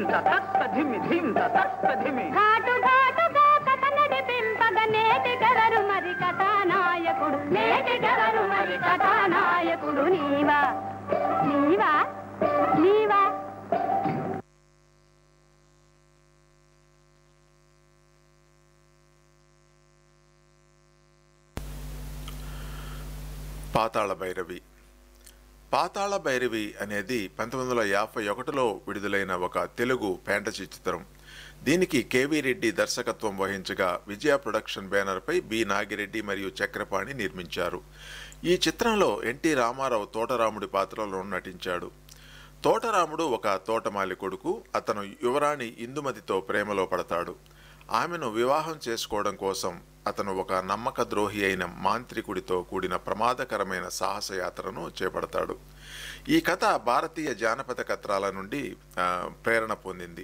తతస్తధిమి ధిం తతస్తధిమి ఘాటు ఘాటుగా కథ నడిపింపగ నేటి గరరు మరి కథానాయకుడు నేటి గరరు మరి కథానాయకుడు నీవా నీవా నీవా పాతాళ భైరవి పాతాళ భైరవి అనేది పంతొమ్మిది వందల యాభై ఒకటిలో విడుదలైన ఒక తెలుగు ఫ్యాంటసీ చిత్రం దీనికి కేవీ రెడ్డి దర్శకత్వం వహించగా విజయ ప్రొడక్షన్ బ్యానర్పై బి నాగిరెడ్డి మరియు చక్రపాణి నిర్మించారు ఈ చిత్రంలో ఎన్టీ రామారావు తోటరాముడి పాత్రలో నటించాడు తోటరాముడు ఒక తోటమాలి కొడుకు అతను యువరాణి ఇందుమతితో ప్రేమలో పడతాడు ఆమెను వివాహం చేసుకోవడం కోసం అతను ఒక నమ్మక ద్రోహి అయిన మాంత్రికుడితో కూడిన ప్రమాదకరమైన సాహసయాత్రను చేపడతాడు ఈ కథ భారతీయ జానపద కథల నుండి ఆ, ప్రేరణ పొందింది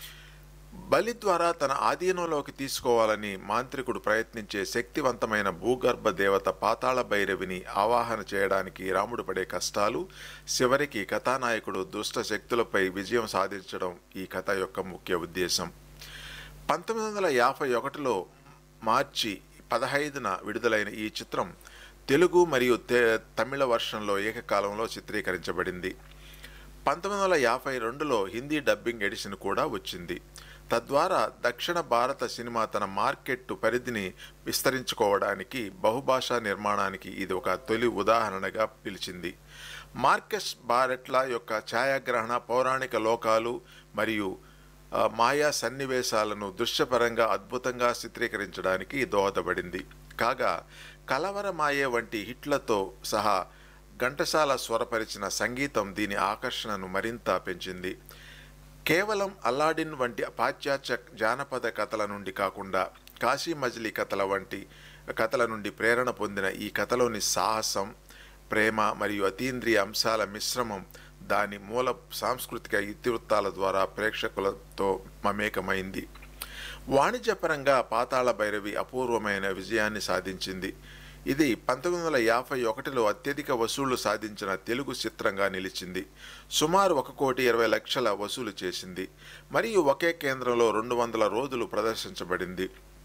బలి ద్వారా తన ఆధీనంలోకి తీసుకోవాలని మాంత్రికుడు ప్రయత్నించే శక్తివంతమైన భూగర్భ దేవత పాతాళ భైరవిని ఆవాహన చేయడానికి రాముడు పడే కష్టాలు చివరికి కథానాయకుడు దుష్ట శక్తులపై విజయం సాధించడం ఈ కథ యొక్క ముఖ్య ఉద్దేశం పంతొమ్మిది వందల యాభై ఒకటిలో మార్చి పదహైదున విడుదలైన ఈ చిత్రం తెలుగు మరియు తే- తమిళ వర్షన్లో ఏకకాలంలో చిత్రీకరించబడింది పంతొమ్మిది వందల యాభై రెండులో హిందీ డబ్బింగ్ ఎడిషన్ కూడా వచ్చింది తద్వారా దక్షిణ భారత సినిమా తన మార్కెట్ పరిధిని విస్తరించుకోవడానికి బహుభాషా నిర్మాణానికి ఇది ఒక తొలి ఉదాహరణగా పిలిచింది మార్కెస్ బారెట్ల యొక్క ఛాయాగ్రహణ పౌరాణిక లోకాలు మరియు ఆ, మాయా సన్నివేశాలను దృశ్యపరంగా అద్భుతంగా చిత్రీకరించడానికి దోహదపడింది కాగా కలవరమాయే వంటి హిట్లతో సహా ఘంటసాల స్వరపరిచిన సంగీతం దీని ఆకర్షణను మరింత పెంచింది కేవలం అల్లాడిన్ వంటి పాశ్చాత్య జానపద కథల నుండి కాకుండా కాశీ మజిలీ కథల వంటి కథల నుండి ప్రేరణ పొందిన ఈ కథలోని సాహసం ప్రేమ మరియు అతీంద్రియ అంశాల మిశ్రమం దాని మూల సాంస్కృతిక ఇతివృత్తాల ద్వారా ప్రేక్షకులతో మమేకమైంది వాణిజ్యపరంగా పాతాళ భైరవి అపూర్వమైన విజయాన్ని సాధించింది ఇది పంతొమ్మిది వందల యాభై ఒకటిలో అత్యధిక వసూళ్లు సాధించిన తెలుగు చిత్రంగా నిలిచింది సుమారు ఒక కోటి ఇరవై లక్షల వసూలు చేసింది మరియు ఒకే కేంద్రంలో రెండు వందల రోజులు ప్రదర్శించబడింది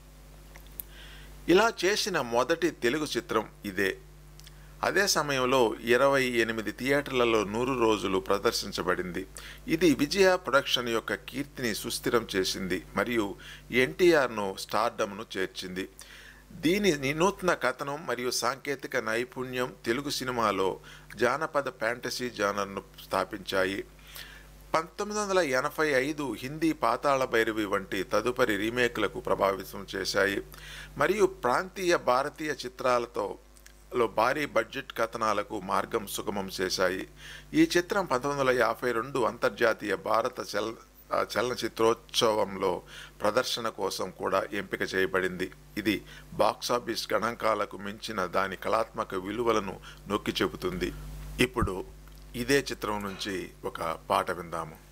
ఇలా చేసిన మొదటి తెలుగు చిత్రం ఇదే అదే సమయంలో ఇరవై ఎనిమిది థియేటర్లలో నూరు రోజులు ప్రదర్శించబడింది ఇది విజయ ప్రొడక్షన్ యొక్క కీర్తిని సుస్థిరం చేసింది మరియు ఎన్టీఆర్ను స్టార్డమ్ను చేర్చింది దీని వినూత్న కథనం మరియు సాంకేతిక నైపుణ్యం తెలుగు సినిమాలో జానపద ఫ్యాంటసీ జానర్ను స్థాపించాయి పంతొమ్మిది వందల ఎనభై ఐదు హిందీ పాతాళ భైరవి వంటి తదుపరి రీమేక్లకు ప్రభావితం చేశాయి మరియు ప్రాంతీయ భారతీయ చిత్రాలతో లో భారీ బడ్జెట్ కథనాలకు మార్గం సుగమం చేశాయి ఈ చిత్రం పంతొమ్మిది వందల యాభై రెండు అంతర్జాతీయ భారత చల ఆ, చలనచిత్రోత్సవంలో ప్రదర్శన కోసం కూడా ఎంపిక చేయబడింది ఇది బాక్సాఫీస్ గణాంకాలకు మించిన దాని కళాత్మక విలువలను నొక్కి చెబుతుంది ఇప్పుడు ఇదే చిత్రం నుంచి ఒక పాట విందాము